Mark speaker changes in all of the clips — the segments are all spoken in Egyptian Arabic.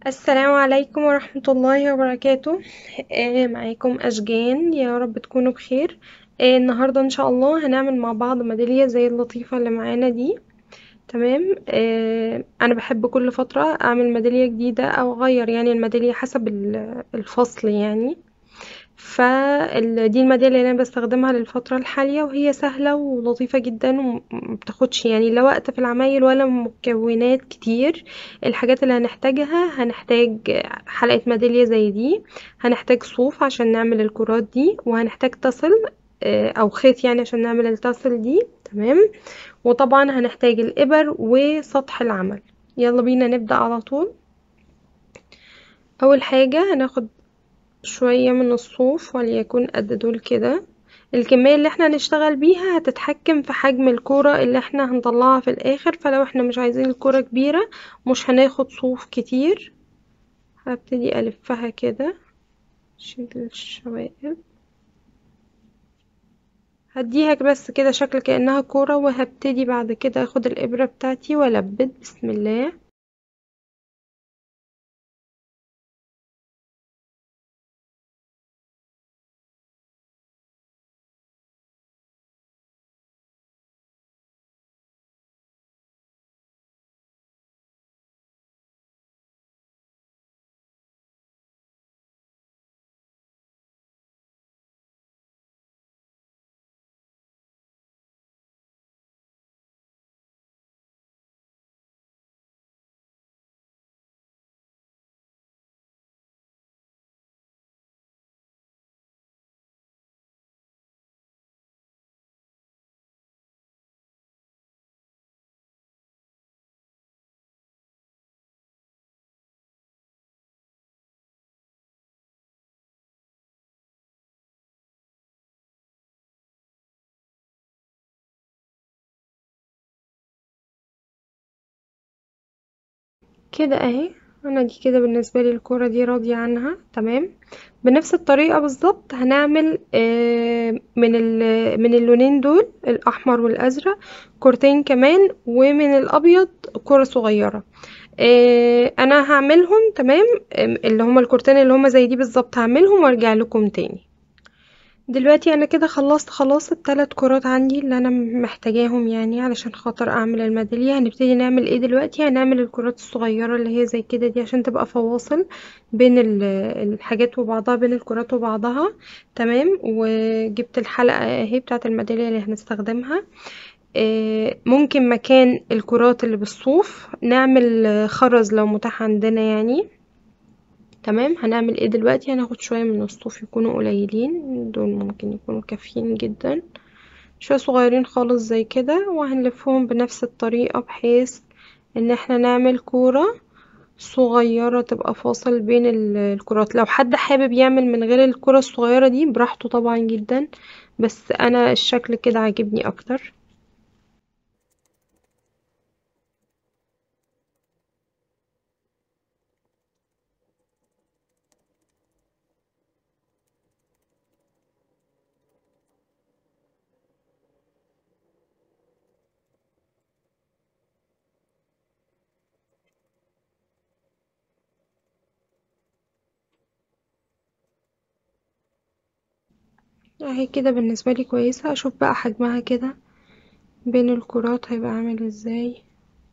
Speaker 1: السلام عليكم ورحمة الله وبركاته آه معاكم أشجان يا رب تكونوا بخير آه النهاردة إن شاء الله هنعمل مع بعض ميدالية زي اللطيفة اللي معانا دي تمام آه أنا بحب كل فترة أعمل ميدالية جديدة أو أغير يعني الميدالية حسب الفصل يعني فدي الميدالية اللي أنا بستخدمها للفترة الحالية وهي سهلة ولطيفة جدا ومبتاخدش يعني لا وقت في العمايل ولا مكونات كتير الحاجات اللي هنحتاجها هنحتاج حلقة ميدالية زي دي هنحتاج صوف عشان نعمل الكرات دي وهنحتاج تصل او خيط يعني عشان نعمل التصل دي تمام وطبعا هنحتاج الابر وسطح العمل يلا بينا نبدأ على طول اول حاجة هناخد شوية من الصوف وليكن قد دول كده الكمية اللي احنا هنشتغل بيها هتتحكم في حجم الكورة اللي احنا هنطلعها في الاخر فلو احنا مش عايزين الكورة كبيرة مش هناخد صوف كتير هبتدي الفها كده شيل الشوائب هديها بس كده شكل كأنها كورة وهبتدي بعد كده اخد الابرة بتاعتي والبد بسم الله كده اهي انا دي كده بالنسبه لي الكوره دي راضيه عنها تمام بنفس الطريقه بالظبط هنعمل آه من من اللونين دول الاحمر والازرق كورتين كمان ومن الابيض كوره صغيره آه انا هعملهم تمام اللي هما الكورتين اللي هما زي دي بالظبط هعملهم وارجع لكم تاني دلوقتي انا كده خلصت خلاص الثلاث كرات عندي اللي انا محتاجاهم يعني علشان خاطر اعمل الميداليه هنبتدي نعمل ايه دلوقتي هنعمل الكرات الصغيره اللي هي زي كده دي عشان تبقى فواصل بين الحاجات وبعضها بين الكرات وبعضها تمام وجبت الحلقه اهي بتاعه الميداليه اللي هنستخدمها ممكن مكان الكرات اللي بالصوف نعمل خرز لو متاح عندنا يعني تمام هنعمل ايه دلوقتي هناخد شوية من الصوف يكونوا قليلين دول ممكن يكونوا كافيين جدا شوية صغيرين خالص زي كده وهنلفهم بنفس الطريقة بحيث ان احنا نعمل كورة صغيرة تبقى فاصل بين الكرات لو حد حابب يعمل من غير الكرة الصغيرة دي براحته طبعا جدا بس انا الشكل كده عاجبني اكتر اهي كده بالنسبة لي كويسة اشوف بقى حجمها كده بين الكرات هيبقى عامل ازاي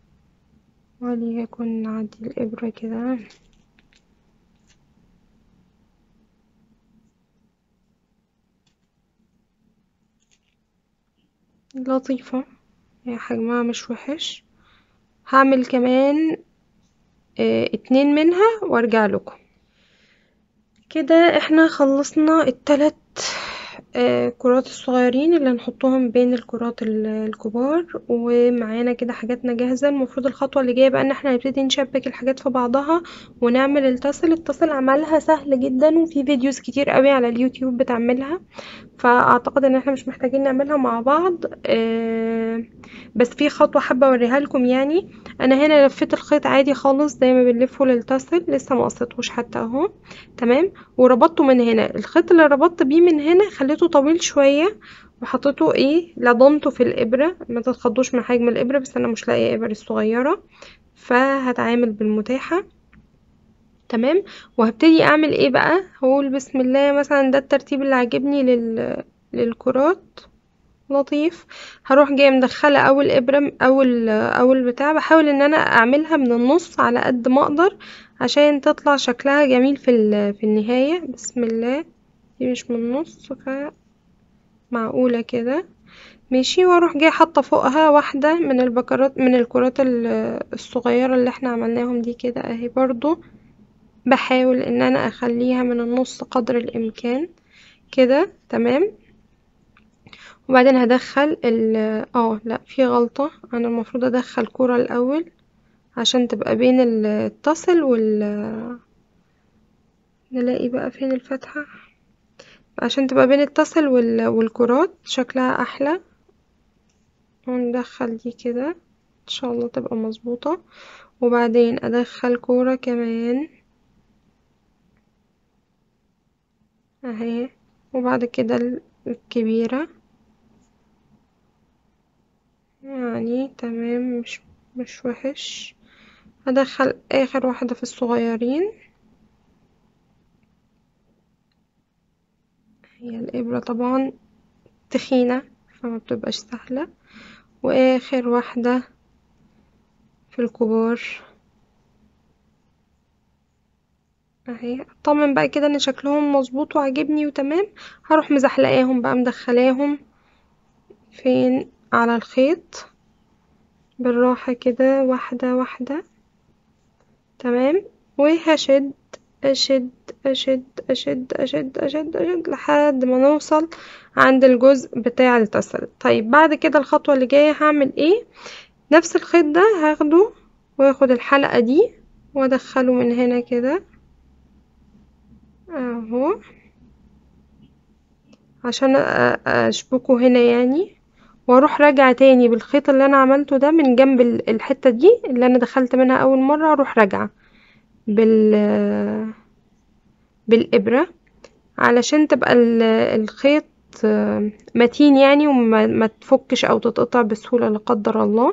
Speaker 1: وليكن نعدي الابرة كده لطيفة هي حجمها مش وحش هعمل كمان اه اتنين منها وارجع لكم كده احنا خلصنا التلات آه كرات الصغيرين اللي هنحطهم بين الكرات الكبار ومعانا كده حاجاتنا جاهزة المفروض الخطوة اللي جاية بقى ان احنا نبتدي نشبك الحاجات في بعضها ونعمل التصل التصل عملها سهل جدا وفي فيديوز كتير قوي على اليوتيوب بتعملها فاعتقد ان احنا مش محتاجين نعملها مع بعض آه بس في خطوة حابة اوريها لكم يعني انا هنا لفيت الخيط عادي خالص زي ما بنلفه للتصل لسه ما قصيتهوش حتى اهو تمام وربطته من هنا الخيط اللي ربطت بيه من هنا خليته طويل شوية وحطيته ايه لضمته في الابرة ما تتخضوش من حجم الابرة بس انا مش لاقيه ابر الصغيرة فهتعامل بالمتاحة تمام وهبتدي اعمل ايه بقى هقول بسم الله مثلا ده الترتيب اللي عاجبني لل... للكرات لطيف هروح جايه مدخله اول ابره اول اول بتاع بحاول ان انا اعملها من النص على قد ما اقدر عشان تطلع شكلها جميل في ال... في النهايه بسم الله دي مش من النص ف معقوله كده ماشي واروح جايه حاطه فوقها واحده من البكرات من الكرات الصغيره اللي احنا عملناهم دي كده اهي برضو بحاول ان انا اخليها من النص قدر الامكان كده تمام وبعدين هدخل ال اه لا في غلطة انا المفروض ادخل كرة الاول عشان تبقى بين التصل وال نلاقي بقى فين الفتحة عشان تبقى بين التصل وال... والكرات شكلها احلى وندخل دي كده ان شاء الله تبقى مظبوطة وبعدين ادخل كورة كمان اهي وبعد كده الكبيرة يعني تمام مش مش وحش هدخل اخر واحدة في الصغيرين هي الابرة طبعا تخينة فما بتبقاش سهلة واخر واحدة في الكبار اهي اطمن بقى كده ان شكلهم مظبوط وعاجبني وتمام هروح مزحلقاهم بقى مدخلاهم فين على الخيط بالراحة كده واحدة واحدة تمام وهشد اشد اشد اشد اشد اشد اشد لحد ما نوصل عند الجزء بتاع التسل طيب بعد كده الخطوة اللي جاية هعمل ايه نفس الخيط ده هاخده واخد الحلقة دي وادخله من هنا كده اهو عشان اشبكه هنا يعني واروح راجعة تاني بالخيط اللي انا عملته ده من جنب الحتة دي اللي انا دخلت منها اول مرة اروح راجعة بال بالابرة علشان تبقى الخيط متين يعني وما تفكش او تتقطع بسهولة لا قدر الله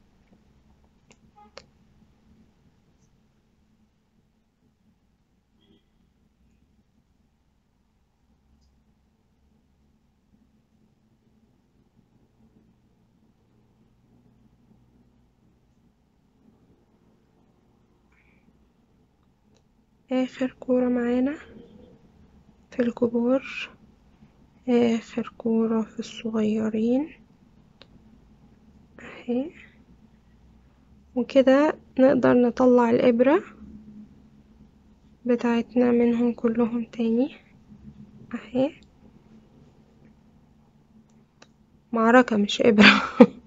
Speaker 1: اخر كورة معانا في الكبار اخر كورة في الصغيرين اهي وكده نقدر نطلع الابرة بتاعتنا منهم كلهم تاني اهي معركة مش ابرة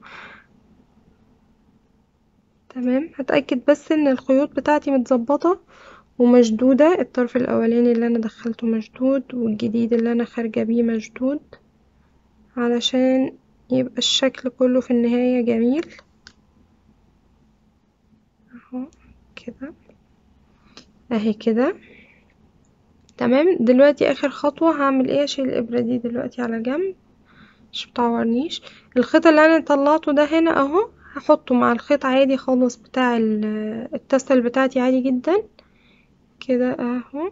Speaker 1: تمام هتأكد بس ان الخيوط بتاعتي متظبطة ومشدودة الطرف الاولاني اللي انا دخلته مشدود والجديد اللي انا خارجة بيه مشدود علشان يبقى الشكل كله في النهاية جميل اهو كده اهي كده تمام دلوقتي اخر خطوة هعمل ايه اشيل الابرة دي دلوقتي على جنب مش بتعورنيش الخيط اللي انا طلعته ده هنا اهو هحطه مع الخيط عادي خالص بتاع التسل بتاعتي عادي جدا كده اهو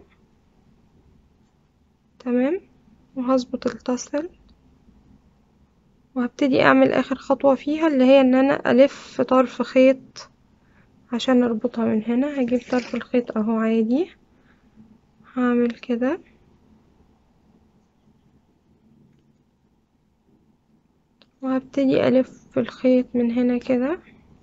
Speaker 1: تمام وهظبط التسل وهبتدي اعمل اخر خطوة فيها اللي هي ان انا الف طرف خيط عشان اربطها من هنا هجيب طرف الخيط اهو عادي هعمل كده وهبتدي الف الخيط من هنا كده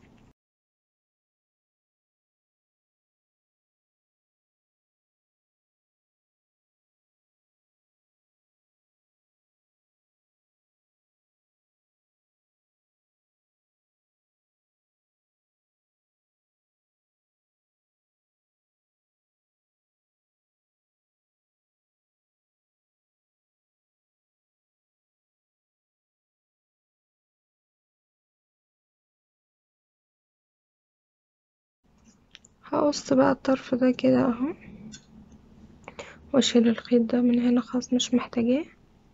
Speaker 1: هقص بقى الطرف ده كده اهو واشيل الخيط ده من هنا خلاص مش محتاجاه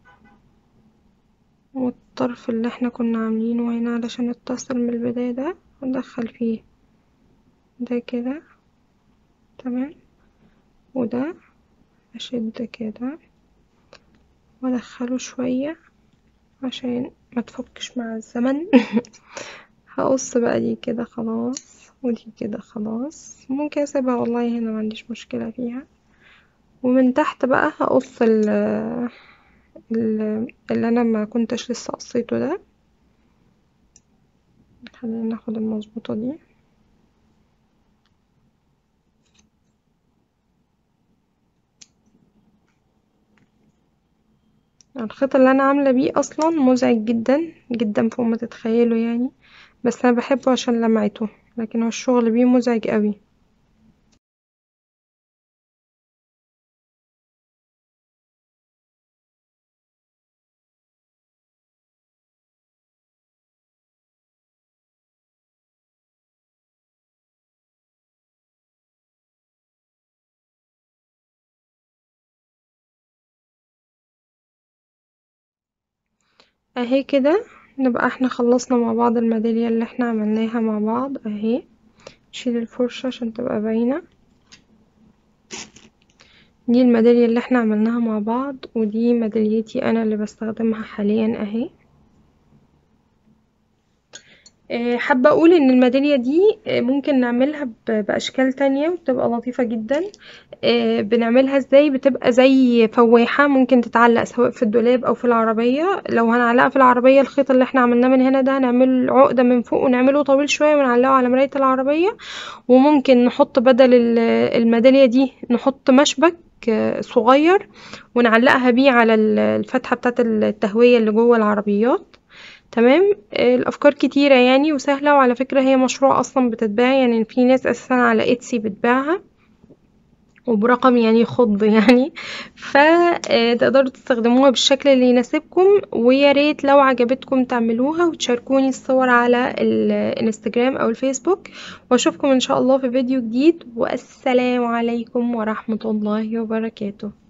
Speaker 1: والطرف اللي احنا كنا عاملينه هنا علشان نتصل من البداية ده ندخل فيه ده كده تمام وده اشد كده وادخله شوية عشان ما تفكش مع الزمن هقص بقى دي كده خلاص ودي كده خلاص ممكن اسيبها والله هنا ما عنديش مشكلة فيها ومن تحت بقى هقص ال اللي انا ما كنتش لسه قصيته ده خلينا ناخد المظبوطة دي الخيط اللي انا عاملة بيه اصلا مزعج جدا جدا فوق ما تتخيلوا يعني بس انا بحبه عشان لمعته لكن هو الشغل بيه مزعج قوي اهي كده نبقى احنا خلصنا مع بعض الميدالية اللي احنا عملناها مع بعض اهي نشيل الفرشة عشان تبقى باينة دي الميدالية اللي احنا عملناها مع بعض ودي ميداليتي انا اللي بستخدمها حاليا اهي آه، حابة اقول ان الميدالية دي آه، ممكن نعملها ب- باشكال تانية وبتبقى لطيفة جدا آه، بنعملها ازاي بتبقى زي فواحة ممكن تتعلق سواء في الدولاب او في العربية لو هنعلقها في العربية الخيط اللي احنا عملناه من هنا ده هنعمل عقدة من فوق ونعمله طويل شوية ونعلقه على مراية العربية وممكن نحط بدل ال- الميدالية دي نحط مشبك آه، صغير ونعلقها بيه على ال- الفتحة بتاعة التهوية اللي جوه العربيات تمام آه، الافكار كتيرة يعني وسهلة وعلى فكرة هي مشروع اصلا بتتباع يعني في ناس اساسا على اتسي بتباعها وبرقم يعني خض يعني فتقدروا تستخدموها بالشكل اللي يناسبكم ويا ريت لو عجبتكم تعملوها وتشاركوني الصور على الانستجرام او الفيسبوك واشوفكم ان شاء الله في فيديو جديد والسلام عليكم ورحمة الله وبركاته